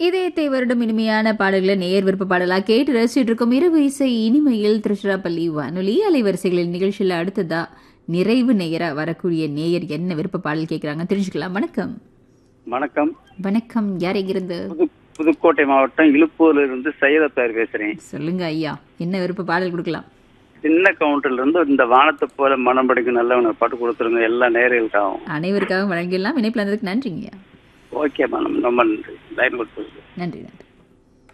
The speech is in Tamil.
இதயத்தை வருடம் இனிமையான பாடல்களை நேர் விருப்ப பாடலா கேட்டு ரசிச்சுட்டு இருக்கும் இரவு இசை இனிமையில் திருச்சிராப்பள்ளி வானொலி அலைவரிசைகளின் நிகழ்ச்சியில் அடுத்ததா நிறைவு நேயரா வரக்கூடிய நேயர் என்ன விருப்ப பாடல் கேட்குறாங்க தெரிஞ்சுக்கலாம் வணக்கம் வணக்கம் வணக்கம் யார் எங்கிருந்து புது புதுக்கோட்டை மாவட்டம் இழுப்பூர்ல இருந்து சையதத்தார் பேசுறேன் சொல்லுங்க ஐயா என்ன விருப்ப பாடல் கொடுக்கலாம் சின்ன கவுண்டர்ல இருந்து இந்த வானத்தை போல மனம் படிக்கும் நல்லவனை பாட்டு கொடுத்துருங்க எல்லா நேர்களுக்காகவும் அனைவருக்காகவும் வழங்கிடலாம் இணைப்பில் இருந்ததுக்கு நன்றிங்க ஐயா ஓகே மேடம் ரொம்ப நன்றி லைன் கொடுத்துருக்கு நன்றி நன்றி